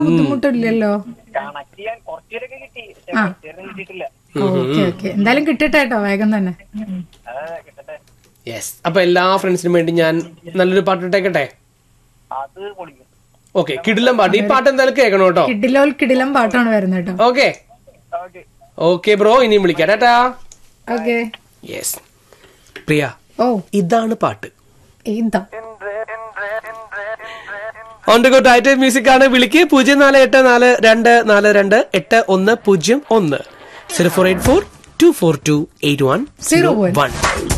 ബുദ്ധിമുട്ടില്ലല്ലോ connect ചെയ്യാൻ കുറച്ചുപേരൊക്കെ കിട്ടി പക്ഷെ കുറച്ചുപേരൊന്നും കിട്ടിയിട്ടില്ല ഓക്കെ ഓക്കെ എന്തായാലും കിട്ടട്ടെ കേട്ടോ വേഗം തന്നെ അത് കിട്ടട്ടെ യെസ് അപ്പൊ എല്ലാ ഫ്രണ്ട്സിനും വേണ്ടി ഞാൻ നല്ലൊരു പാട്ട് ഇട്ടേക്കട്ടെ അത് പൊളിക്കും ഓക്കെ കിടിലം പാട്ട് ഈ പാട്ട് എന്തായാലും കേൾക്കണം കേട്ടോ കിഡിലോൽ കിടിലം പാട്ടാണ് വരുന്നത് കേട്ടോ ഓക്കെ ഓക്കെ ഓക്കെ ബ്രോ ഇനിയും വിളിക്കാം ടാറ്റാ ഓക്കെ യെസ് പ്രിയ ഓ ഇതാണ് പാട്ട് ഇതാ on the go title music ആണ് വിളിക്ക് പൂജ്യം നാല് എട്ട് നാല് രണ്ട് നാല് രണ്ട് എട്ട് ഒന്ന് പൂജ്യം ഒന്ന് zero four eight four two four two eight one Zero one. One